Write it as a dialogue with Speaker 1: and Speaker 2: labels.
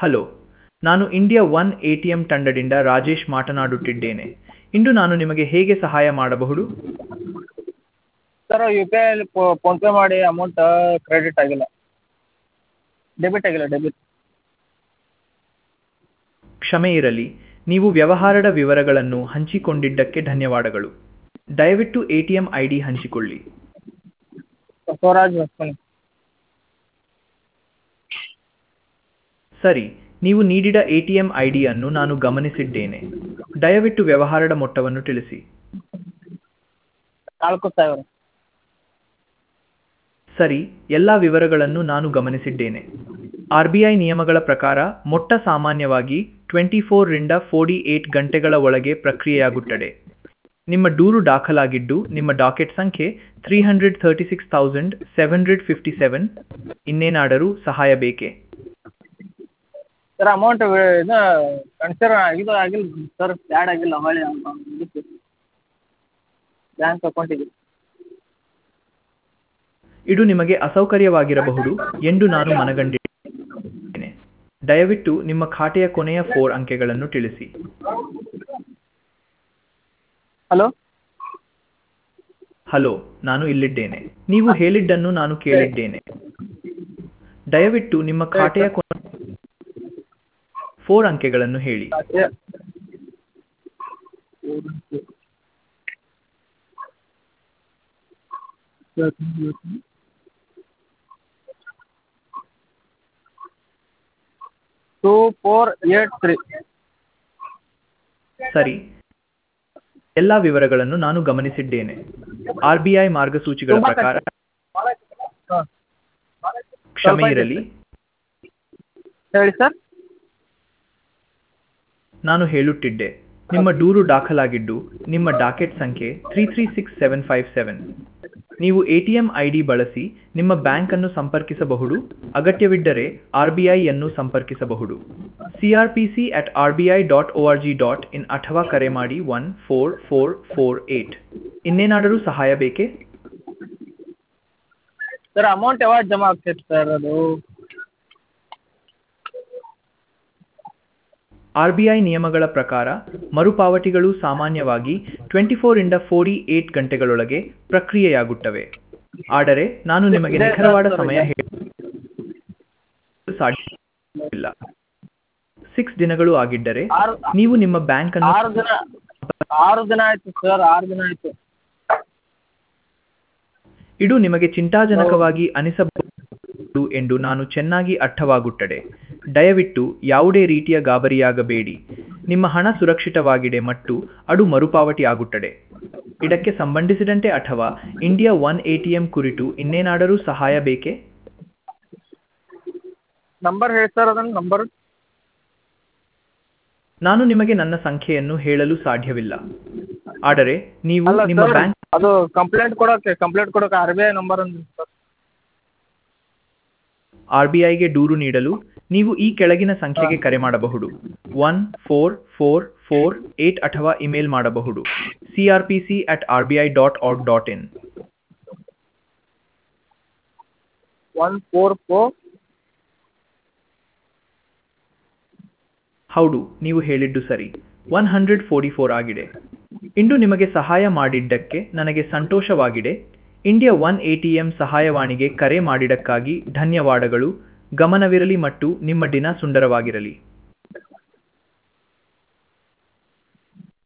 Speaker 1: hello ನಾನು India one A T M ತಂಡದಿಂದ ರಾಜೇಶ್ ಮಾತನಾಡುತ್ತಿದ್ದೇನೆ ಇಂದು ನಾನು ನಿಮಗೆ ಹೇಗೆ ಸಹಾಯ ಮಾಡಬಹುದು
Speaker 2: ಸರ್ ಯು ಪಿ ಐಲಿ ಫೋನ್ಪೇ ಮಾಡಿ ಅಮೌಂಟ್ ಕ್ರೆಡಿಟ್ ಆಗಿಲ್ಲ ಡೆಬಿಟ್ ಆಗಿಲ್ಲ ಡೆಬಿಟ್
Speaker 1: ಕ್ಷಮೆ ಇರಲಿ ನೀವು ವ್ಯವಹಾರದ ವಿವರಗಳನ್ನು ಹಂಚಿಕೊಂಡಿದ್ದಕ್ಕೆ ಧನ್ಯವಾದಗಳು ದಯವಿಟ್ಟು A T M I D ಹಂಚಿಕೊಳ್ಳಿ
Speaker 2: ಸ್ವರಾಜ್ ಹೊಸ್ಮನಿ
Speaker 1: ಸರಿ ನೀವು ನೀಡಿದ ಎ ಟಿ ಎಂ ಐ ಡಿಯನ್ನು ನಾನು ಗಮನಿಸಿದ್ದೇನೆ ದಯವಿಟ್ಟು ವ್ಯವಹಾರದ ಮೊತ್ತವನ್ನು ತಿಳಿಸಿ
Speaker 2: ನಾಲ್ಕು ಸಾವಿರ
Speaker 1: ಸರಿ ಎಲ್ಲ ವಿವರಗಳನ್ನು ನಾನು ಗಮನಿಸಿದ್ದೇನೆ ಆರ್ ಬಿ ಐ ನಿಯಮಗಳ ಪ್ರಕಾರ ಮೊಟ್ಟ ಸಾಮಾನ್ಯವಾಗಿ ಟ್ವೆಂಟಿ ಫೋರ್ರಿಂದ ಫೋರ್ಟಿ ಏಟ್ ಗಂಟೆಗಳ ಒಳಗೆ ಪ್ರಕ್ರಿಯೆಯಾಗುತ್ತದೆ ನಿಮ್ಮ ದೂರು ದಾಖಲಾಗಿದ್ದು ನಿಮ್ಮ ಡಾಕೆಟ್ ಸಂಖ್ಯೆ three hundred thirty six thousand seven hundred fifty seven ಇನ್ನೇನಾದರೂ ಸಹಾಯ ಬೇಕೇ
Speaker 2: ಸರ್ ಅಮೌಂಟ್ ಇದು ಕನ್ಸಿಡರ್ ಇದು ಆಗಿಲ್ಲ ಸರ್ ಆ್ಯಡ್ ಆಗಿಲ್ಲ ಹೊಳ್ಳಿ ಇದಕ್ಕೆ ಬ್ಯಾಂಕ್ ಅಕೌಂಟಿಗೆ
Speaker 1: ಇದು ನಿಮಗೆ ಅಸೌಕರ್ಯವಾಗಿರಬಹುದು ಎಂದು ನಾನು ಮನಗಂಡಿದ್ದೇನೆ ದಯವಿಟ್ಟು ನಿಮ್ಮ ಖಾತೆಯ ಕೊನೆಯ ಫೋರ್ ಅಂಕೆಗಳನ್ನು ತಿಳಿಸಿ
Speaker 2: ಹಲೋ
Speaker 1: ಹಲೋ ನಾನು ಇಲ್ಲಿದ್ದೇನೆ ನೀವು ಹೇಳಿದ್ದನ್ನು ನಾನು ಕೇಳಿದ್ದೇನೆ ದಯವಿಟ್ಟು ನಿಮ್ಮ ಖಾತೆಯ ಕೊನೆ ಫೋರ್ ಅಂಕೆಗಳನ್ನು ಹೇಳಿ
Speaker 2: ಟೂ ಫೋರ್ ಏಟ್ ತ್ರೀ
Speaker 1: ಸರಿ ಎಲ್ಲ ವಿವರಗಳನ್ನು ನಾನು ಗಮನಿಸಿದ್ದೇನೆ ಆರ್ ಬಿ ಐ ಮಾರ್ಗಸೂಚಿಗಳ
Speaker 2: ತುಂಬಾ
Speaker 1: ಪ್ರಕಾರ
Speaker 2: ಹಾಂ
Speaker 1: ಕ್ಷಮೆ ಇರಲಿ
Speaker 2: ಹೇಳಿ ಸರ್
Speaker 1: ನಾನು ಹೇಳುತ್ತಿದ್ದೆ ನಿಮ್ಮ ದೂರು ದಾಖಲಾಗಿದ್ದು ನಿಮ್ಮ ಡಾಕೆಟ್ ಸಂಖ್ಯೆ three three six seven five seven ನೀವು A T M I D ಬಳಸಿ ನಿಮ್ಮ ಬ್ಯಾಂಕ್ ಅನ್ನು ಸಂಪರ್ಕಿಸಬಹುದು ಅಗತ್ಯವಿದ್ದರೆ ಆರ್ ಬಿ ಐಯನ್ನು ಸಂಪರ್ಕಿಸಬಹುದು C R P C at R B I dot O R G dot in ಅಥವಾ ಕರೆ ಮಾಡಿ one four four four eight ಇನ್ನೇನಾದರೂ ಸಹಾಯ ಬೇಕೇ
Speaker 2: ಸರ್ ಅಮೌಂಟ್ ಯಾವಾಗ ಜಮಾ ಆಗ್ತೈತೆ ಸರ್ ಅದು
Speaker 1: ಆರ್ ಬಿ ಐ ನಿಯಮಗಳ ಪ್ರಕಾರ ಮರುಪಾವತಿಗಳು ಸಾಮಾನ್ಯವಾಗಿ ಟ್ವೆಂಟಿ ಫೋರಿಂದ ಫೋರ್ಟಿ ಏಟ್ ಗಂಟೆಗಳೊಳಗೆ ಪ್ರಕ್ರಿಯೆಯಾಗುತ್ತವೆ ಆದರೆ ನಾನು ನಿಮಗೆ ನಿಖರವಾದ ಸಮಯ ಹೇಳಲು ಸಾಧ್ಯವಿಲ್ಲ ಸಿಕ್ಸ್ ದಿನಗಳು ಆಗಿದ್ದರೆ
Speaker 2: ಆರು
Speaker 1: ನೀವು ನಿಮ್ಮ ಬ್ಯಾಂಕ್ ಅನ್ನು
Speaker 2: ಆರು ದಿನ ಆರು ದಿನ ಆಯಿತು ಸರ್ ಆರು ದಿನ ಆಯಿತು
Speaker 1: ಇದು ನಿಮಗೆ ಚಿಂತಾಜನಕವಾಗಿ ಅನಿಸಬಹುದು ಎಂದು ನಾನು ಚೆನ್ನಾಗಿ ಅರ್ಥವಾಗುತ್ತದೆ ದಯವಿಟ್ಟು ಯಾವುದೇ ರೀತಿಯ ಗಾಬರಿಯಾಗಬೇಡಿ ನಿಮ್ಮ ಹಣ ಸುರಕ್ಷಿತವಾಗಿದೆ ಮತ್ತು ಅದು ಮರುಪಾವತಿ ಆಗುತ್ತದೆ ಇದಕ್ಕೆ ಸಂಬಂಧಿಸಿದಂತೆ ಅಥವಾ ಇಂಡಿಯಾ ಒನ್ ಎಟಿಎಂ ಕುರಿತು ಇನ್ನೇನಾದರೂ ಸಹಾಯ ಬೇಕೇ
Speaker 2: ನಂಬರ್ ಹೇಳಿ ಸರ್ ಅದನ್ನು ನಂಬರ್
Speaker 1: ನಾನು ನಿಮಗೆ ನನ್ನ ಸಂಖ್ಯೆಯನ್ನು ಹೇಳಲು ಸಾಧ್ಯವಿಲ್ಲ ಆದರೆ ನೀವು
Speaker 2: ಅಲ್ಲ
Speaker 1: ನಿಮ್ಮ
Speaker 2: ಸರ್
Speaker 1: ಬ್ಯಾಂಕ್
Speaker 2: ಅದು ಕಂಪ್ಲೇಂಟ್ ಕೊಡೋಕೆ ಕಂಪ್ಲೇಂಟ್ ಕೊಡೋಕೆ ಆರ್ ಬಿ ಐ ನಂಬರ್ ಅಂದ್ರಿ ಸರ್
Speaker 1: ಆರ್ ಬಿ ಐಗೆ ದೂರು ನೀಡಲು ನೀವು ಈ ಕೆಳಗಿನ ಸಂಖ್ಯೆಗೆ ಕರೆ ಮಾಡಬಹುದು one four four four eight ಅಥವಾ ಇಮೇಲ್ ಮಾಡಬಹುದು C R P C at R B I dot org dot in
Speaker 2: one four four
Speaker 1: ಹೌದು ನೀವು ಹೇಳಿದ್ದು ಸರಿ ಒನ್ ಹಂಡ್ರೆಡ್ ಫೋರ್ಟಿ ಫೋರ್ ಆಗಿದೆ ಇಂದು ನಿಮಗೆ ಸಹಾಯ ಮಾಡಿದ್ದಕ್ಕೆ ನನಗೆ ಸಂತೋಷವಾಗಿದೆ India one A T M ಸಹಾಯವಾಣಿಗೆ ಕರೆ ಮಾಡಿದ್ದಕ್ಕಾಗಿ ಧನ್ಯವಾದಗಳು ಗಮನವಿರಲಿ ಮತ್ತು ನಿಮ್ಮ ದಿನ ಸುಂದರವಾಗಿರಲಿ